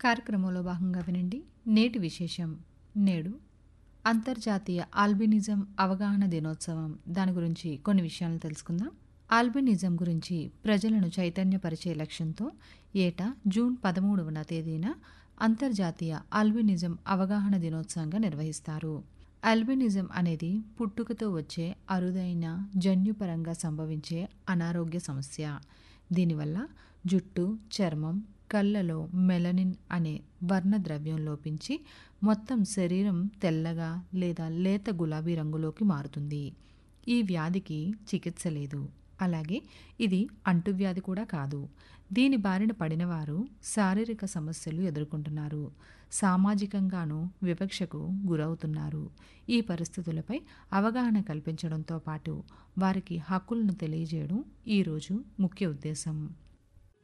కార్యక్రమంలో భాగంగా వినండి నేటి విశేషం నేడు అంతర్జాతీయ ఆల్బినిజం అవగాహన దినోత్సవం దాని గురించి కొన్ని విషయాలను తెలుసుకుందాం ఆల్బినిజం గురించి ప్రజలను చైతన్యపరిచే లక్ష్యంతో ఏటా జూన్ పదమూడవన తేదీన అంతర్జాతీయ ఆల్బినిజం అవగాహన దినోత్సవంగా నిర్వహిస్తారు ఆల్బినిజం అనేది పుట్టుకతో వచ్చే అరుదైన జన్యుపరంగా సంభవించే అనారోగ్య సమస్య దీనివల్ల జుట్టు చర్మం కళ్ళలో మెలనిన్ అనే వర్ణద్రవ్యం లోపించి మొత్తం శరీరం తెల్లగా లేదా లేత గులాబీ రంగులోకి మారుతుంది ఈ వ్యాధికి చికిత్స లేదు అలాగే ఇది అంటువ్యాధి కూడా కాదు దీని బారిన పడినవారు శారీరక సమస్యలు ఎదుర్కొంటున్నారు సామాజికంగానూ వివక్షకు గురవుతున్నారు ఈ పరిస్థితులపై అవగాహన కల్పించడంతో పాటు వారికి హక్కులను తెలియజేయడం ఈరోజు ముఖ్య ఉద్దేశం